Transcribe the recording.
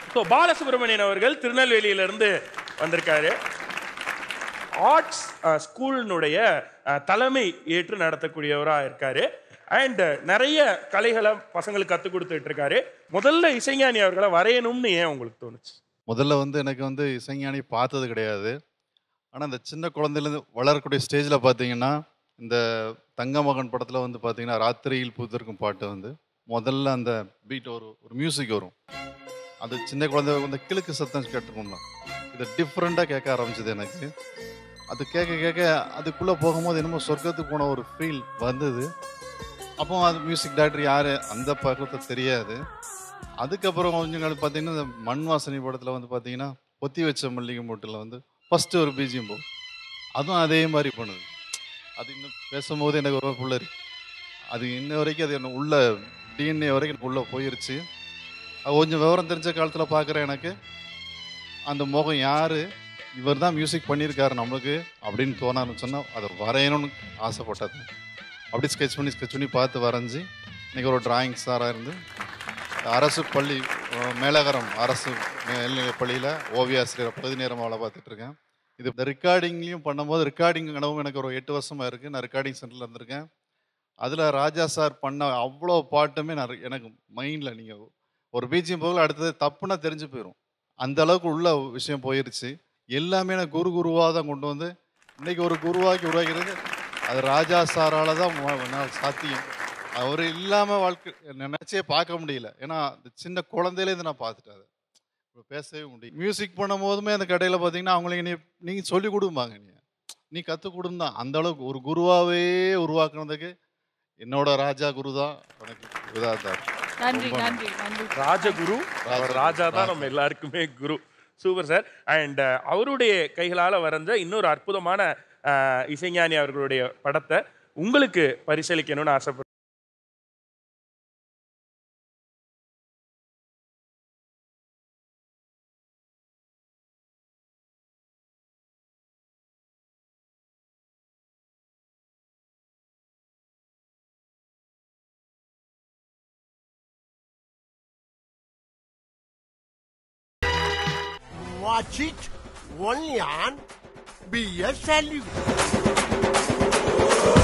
So Balasubramanian அவர்கள் திருநெல்வேலியிலிருந்து வந்திருக்காரு arts ஸ்கூலினுடைய தலைமை ஏற்று நடத்தக்கூடியவராக இருக்காரு அண்ட் நிறைய கலைகளை பசங்களுக்கு கற்றுக் கொடுத்துட்டு இருக்காரு முதல்ல இசைஞானி அவர்களை வரையணும்னு ஏன் உங்களுக்கு தோணுச்சு முதல்ல வந்து எனக்கு வந்து இசைஞானி பார்த்தது கிடையாது ஆனால் இந்த சின்ன குழந்தையிலேருந்து வளரக்கூடிய ஸ்டேஜில் பார்த்தீங்கன்னா இந்த தங்க மகன் படத்தில் வந்து பார்த்தீங்கன்னா ராத்திரியில் பூத்திருக்கும் பாட்டு வந்து முதல்ல அந்த பீட் ஒரு ஒரு மியூசிக் வரும் அது சின்ன குழந்தை வந்து கிழக்கு சத்தம் கேட்டுருக்கோம்ல இது டிஃப்ரெண்ட்டாக கேட்க ஆரம்பிச்சது எனக்கு அது கேட்க கேட்க அதுக்குள்ளே போகும்போது என்னமோ சொர்க்கத்துக்கு போன ஒரு ஃபீல் வந்தது அப்போ அது மியூசிக் டைரக்டர் யார் அந்த பக்கத்தை தெரியாது அதுக்கப்புறம் கொஞ்சம் காலம் பார்த்தீங்கன்னா இந்த மண் வாசனை படத்தில் வந்து பார்த்தீங்கன்னா பொத்தி வச்ச மல்லிகை மூட்டில் வந்து ஃபஸ்ட்டு ஒரு பிஜிஎம் போகும் அதுவும் அதே மாதிரி பண்ணுது அது இன்னும் பேசும்போது எனக்கு ஒரு புள்ளரி அது இன்ன வரைக்கும் அது என்ன உள்ள டிஎன்ஏ வரைக்கும் எனக்கு உள்ளே போயிருச்சு அது கொஞ்சம் விவரம் தெரிஞ்ச காலத்தில் பார்க்குற எனக்கு அந்த முகம் யார் இவர் தான் மியூசிக் பண்ணியிருக்காரு நம்மளுக்கு அப்படின்னு தோணான்னு சொன்னால் அதை வரையணும்னு ஆசைப்பட்டது அப்படி ஸ்கெட்ச் பண்ணி ஸ்கெட்ச் பண்ணி பார்த்து வரைஞ்சி இன்னைக்கு ஒரு டிராயிங் சாராக இருந்து அரசு பள்ளி அஹ், மேலகரம் அரசு மேல்நிலைப் பள்ளியில் ஓவியாசிரியர் பகுதி நேரம் வேலை பார்த்துட்டு இருக்கேன் இது இந்த ரெக்கார்டிங்லையும் பண்ணும்போது ரெக்கார்டிங் கனவும் எனக்கு ஒரு எட்டு வருஷமாக இருக்குது நான் ரெக்கார்டிங் சென்டரில் இருந்திருக்கேன் அதில் ராஜா சார் பண்ண அவ்வளோ பாட்டுமே நான் re- எனக்கு மைண்டில் நீங்கள் ஒரு பீச்சியம் போகல அடுத்தது தப்புனா தெரிஞ்சு போயிடும் அந்த அளவுக்கு உள்ள விஷயம் போயிருச்சு எல்லாமே நான் குரு குருவாக தான் கொண்டு வந்து இன்னைக்கு ஒரு குருவாக்கி உருவாக்கிறது அது ராஜா சாரால தான் ம- நான் சாத்தியம் அவர் இல்லாமல் வாழ்க்கை நினச்சே பார்க்க முடியல ஏன்னா அந்த சின்ன குழந்தையிலேருந்து நான் பார்த்துட்டேன் அதை இப்போ பேசவே முடியும் மியூசிக் பண்ணும் போதுமே அந்த கடையில் பார்த்தீங்கன்னா அவங்களுக்கு நீ நீங்கள் சொல்லி கொடுப்பாங்க நீ நீ கற்றுக் கொடுன்னு தான் அந்த அளவுக்கு ஒரு குருவாவே உருவாக்குனதுக்கு என்னோட ராஜா குரு தான் எனக்கு இதாக இருந்தார் நன்றி ரொம்ப நன்றி நன்றி ராஜகுரு அவர் ராஜா தான் நம்ம எல்லாருக்குமே குரு சூப்பர் சார் அண்ட் அவருடைய கைகளால் வரைஞ்ச இன்னொரு அற்புதமான அஹ், இசைஞானி அவர்களுடைய படத்தை உங்களுக்கு பரிசளிக்கணும்னு ஆசைப்படுறேன் Watch it only on BS Salute.